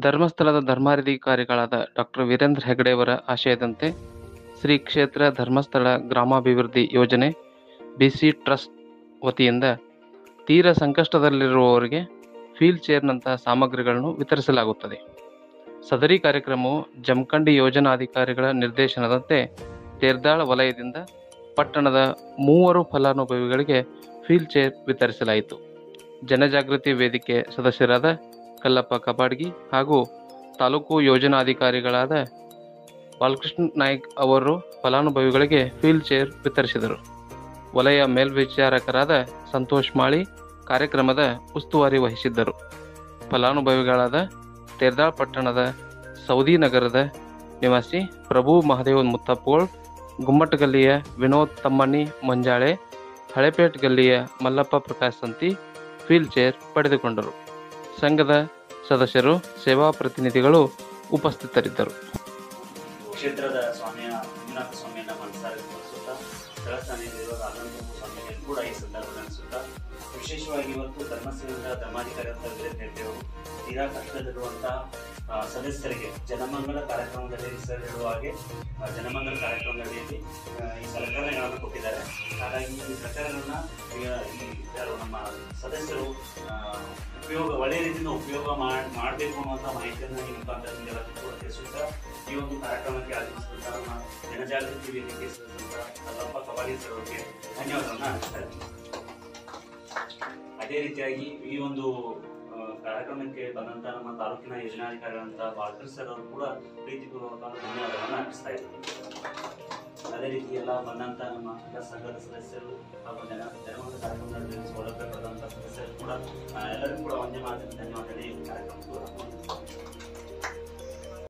ಧರ್ಮಸ್ಥಳದ ಧರ್ಮಾಧಿಕಾರಿಗಳಾದ ಡಾಕ್ಟರ್ ವೀರೇಂದ್ರ ಹೆಗಡೆಯವರ ಆಶಯದಂತೆ ಶ್ರೀ ಕ್ಷೇತ್ರ ಧರ್ಮಸ್ಥಳ ಗ್ರಾಮಾಭಿವೃದ್ಧಿ ಯೋಜನೆ ಬಿಸಿ ಟ್ರಸ್ಟ್ ವತಿಯಿಂದ ತೀರ ಸಂಕಷ್ಟದಲ್ಲಿರುವವರಿಗೆ ವೀಲ್ ಚೇರ್ನಂತಹ ಸಾಮಗ್ರಿಗಳನ್ನು ವಿತರಿಸಲಾಗುತ್ತದೆ ಸದರಿ ಕಾರ್ಯಕ್ರಮವು ಜಮಖಂಡಿ ಯೋಜನಾಧಿಕಾರಿಗಳ ನಿರ್ದೇಶನದಂತೆ ತೇರ್ದಾಳ ವಲಯದಿಂದ ಪಟ್ಟಣದ ಮೂವರು ಫಲಾನುಭವಿಗಳಿಗೆ ವೀಲ್ ಚೇರ್ ವಿತರಿಸಲಾಯಿತು ಜನಜಾಗೃತಿ ವೇದಿಕೆ ಸದಸ್ಯರಾದ ಕಲ್ಲಪ್ಪ ಕಬಾಡ್ಗಿ ಹಾಗೂ ತಾಲೂಕು ಯೋಜನಾಧಿಕಾರಿಗಳಾದ ಬಾಲಕೃಷ್ಣ ನಾಯ್ಕ್ ಅವರು ಫಲಾನುಭವಿಗಳಿಗೆ ವೀಲ್ ಚೇರ್ ವಿತರಿಸಿದರು ವಲಯ ಮೇಲ್ವಿಚಾರಕರಾದ ಸಂತೋಷ್ ಮಾಳಿ ಕಾರ್ಯಕ್ರಮದ ಉಸ್ತುವಾರಿ ವಹಿಸಿದ್ದರು ಫಲಾನುಭವಿಗಳಾದ ತೇರ್ದಾಳ್ ಪಟ್ಟಣದ ಸೌದಿ ನಗರದ ನಿವಾಸಿ ಪ್ರಭು ಮಹದೇವ್ ಮುತ್ತಪ್ಪಗೋಳ್ ಗುಮ್ಮಟ್ ಗಲ್ಲಿಯ ವಿನೋದ್ ತಮ್ಮಣ್ಣಿ ಮಂಜಾಳೆ ಹಳೆಪೇಟ್ ಗಲ್ಲಿಯ ಮಲ್ಲಪ್ಪ ಪ್ರಕಾಶ್ ಸಂತಿ ವೀಲ್ ಚೇರ್ ಪಡೆದುಕೊಂಡರು ಸಂಘದ ಸದಸ್ಯರು ಸೇವಾ ಪ್ರತಿನಿಧಿಗಳು ಉಪಸ್ಥಿತರಿದ್ದರು ಕ್ಷೇತ್ರದ ಸ್ವಾಮಿಯ ಮಂಜುನಾಥ ಸ್ವಾಮಿಯನ್ನ ಮನಸಾರಿ ಸ್ಮರಿಸುತ್ತಾ ಸ್ಥಳಸ್ಥಾನದಲ್ಲಿರುವ ಆನಂದ ಸ್ವಾಮಿಯನ್ನು ಕೂಡ ಈ ಸಂದರ್ಭದಲ್ಲಿ ಅನಿಸುತ್ತಾ ವಿಶೇಷವಾಗಿ ಇವತ್ತು ಧರ್ಮಸ್ಥಳದ ಧರ್ಮಾಧಿಕಾರಿ ಅಂತ ವೀರೇಂದ್ರ ಹೆಗ್ಡೆ ಅವರು ತೀರಾ ಕಷ್ಟದಲ್ಲಿರುವಂತಹ ಆ, ಸದಸ್ಯರಿಗೆ ಜನಮಂಗಲ ಕಾರ್ಯಕ್ರಮದಲ್ಲಿ ಸರ್ ಹೇಳುವ ಹಾಗೆ ಆ, ಜನಮಂಗಲ ಕಾರ್ಯಕ್ರಮದಲ್ಲಿ ಆ, ಈ ಸಲಕರಣೆಗಳನ್ನು ಕೊಟ್ಟಿದ್ದಾರೆ ಹಾಗಾಗಿ ಈ ಸಲಕರಣೆಗಳನ್ನ ಈಗ ಈ ಯಾರು ನಮ್ಮ ಸದಸ್ಯರು ಆ, ಉಪಯೋಗ ಒಳ್ಳೆಯ ರೀತಿಯಿಂದ ಉಪಯೋಗ ಮಾಡ್ ಮಾಡಬೇಕು ಅನ್ನುವಂಥ ಮಾಹಿತಿಯನ್ನು ಈ ಮುಖಾಂತರ ನಿಮ್ಗೆಲ್ಲರಿಗೂ ಕೂಡ ತಿಳಿಸುತ್ತಾ ಈ ಒಂದು ಕಾರ್ಯಕ್ರಮಕ್ಕೆ ಆಗಮಿಸಿದಂತ ನಮ್ಮ ಜನಜಾಗೃತಿ ವೇದಿಕೆ ಸದಸ್ಯರಾದ ಕಲ್ಲಪ್ಪ ಕಬಾಡಿ ಸರ್ ಅವರಿಗೆ ಧನ್ಯವಾದಗಳನ್ನ ಅರ್ಪಿಸ್ತಾ ಇದ್ದೀನಿ. ಅದೇ ರೀತಿಯಾಗಿ ಈ ಒಂದು ಆ, ಕಾರ್ಯಕ್ರಮಕ್ಕೆ ಬಂದಂತ ನಮ್ಮ ತಾಲೂಕಿನ ಯೋಜನಾಧಿಕಾರಿಗಳಂತ ಬಾಳ್ಕರ್ ಸರ್ ಅವರು ಕೂಡ ಪ್ರೀತಿಪೂರ್ವಕವಾದ ಧನ್ಯವಾದಗಳನ್ನ ಅರ್ಪಿಸ್ತಾ ಇದ್ದೀನಿ ಅದೇ ರೀತಿ ಎಲ್ಲ ಬಂದಂತ ನಮ್ಮ ಎಲ್ಲ ಸಂಘದ ಸದಸ್ಯರು ಹಾಗೂ ಜನ ಜನಮತ ಕಾರ್ಯಕ್ರಮದಲ್ಲಿ ಸೌಲಭ್ಯ ಪಡೆದಂತ ಸದಸ್ಯರು ಕೂಡ ಆ, ಎಲ್ಲರಿಗೂ ಕೂಡ ಒಂದೇ ಮಾತಿನ ಧನ್ಯವಾದಗಳು ಈ ಕಾರ್ಯಕ್ರಮಕ್ಕೂ